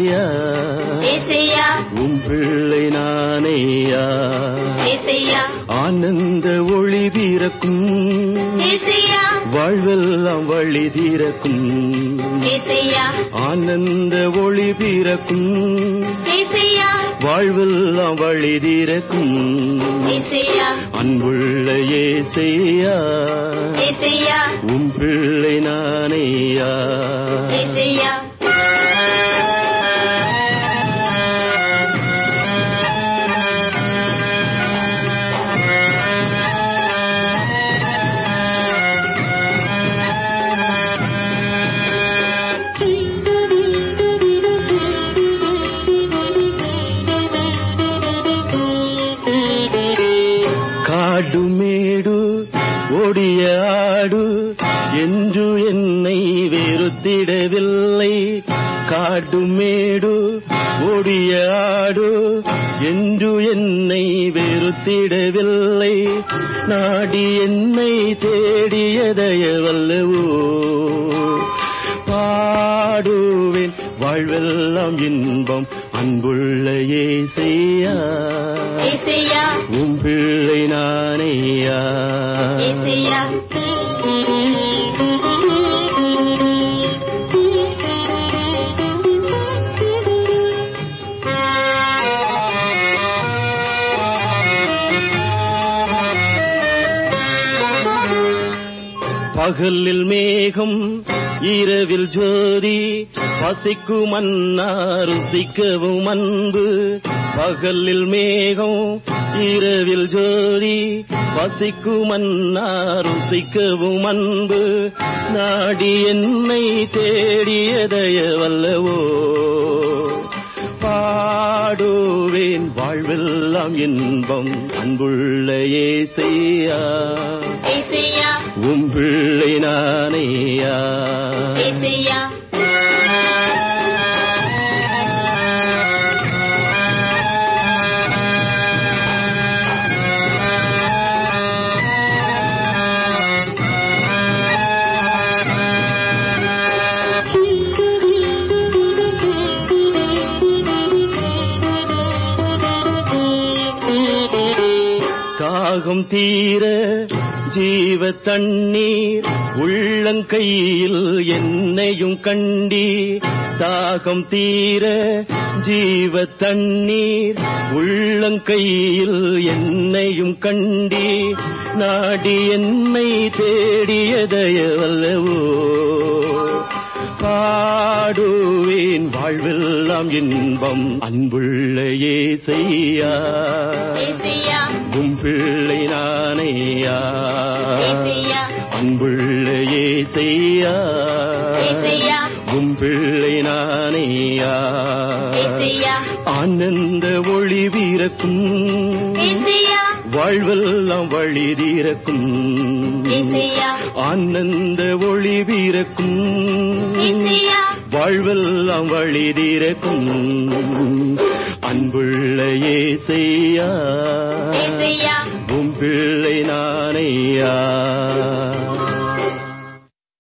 ஏசையா ஏசையா உம் பிள்ளை நானேயா ஏசையா ஆனந்த ஒளி பிறக்கும் ஏசையா வாழ்வெல்லாம் வழி திறக்கும் ஏசையா ஆனந்த ஒளி பிறக்கும் ஏசையா வாழ்வெல்லாம் வழி திறக்கும் ஏசையா அன்புள்ள ஏசையா ஏசையா உம் பிள்ளை நானேயா ஏசையா ಕಾಡು ಮೇಡು ಒಡಿಯ ಆಡು ಎಂದು என்னை வெறுத்திடவில்லை காடு மேடு ஒடிய ஆடு என்று என்னை வெறுத்திடவில்லை நாடி என்னை தேடியதயவல்லவோ பாடுவேன் வாழ்வெல்லாம் இன்பம் அன்புள்ள ஏசையா ஏசையா உம் பிள்ளை நானேயா ஏசையா பகலில் மேகம் இரவில் ஜோதி பசிக்கும் மன்னா ருசிக்கவும் அன்பு பகலில் மேகம் இரவில் ஜோதி பசிக்கும் மன்னா ருசிக்கவும் அன்பு நாடி என்னை தேடியதய வல்லவோ பாடுவேன் வாழ்வெல்லாம் இன்பம் அன்புள்ள ஏசையா ஏசையா உம் பிள்ளை நானேயா ஏசையா தாகம் தீர ஜீவ தண்ணீர் உள்ளங்கையில் என்னையும் கண்டி தாகம் தீர ஜீவ தண்ணீர் உள்ளங்கையில் என்னையும் கண்டி நாடி என்னை தேடியதயவல்லவோ பாடுவேன் வாழ்வெல்லாம் இன்பம் அன்புள்ள ஏசையா ஏசையா உம் பிள்ளை நானேயா ஏசையா அன்புள்ள ஏசையா ஏசையா உம் பிள்ளை நானேயா ஏசையா ஆனந்த ஒளி வீரக்கும் ஏசையா வாழ்வெல்லாம் வழி தீரக்கும் ஏசையா ஆனந்த ஒளி வீரக்கும் ஏசையா வாழ்வெல்லாம் வழி தீரக்கும் அன்புள்ள ஏசையா ஏசையா உம் பிள்ளை நானேயா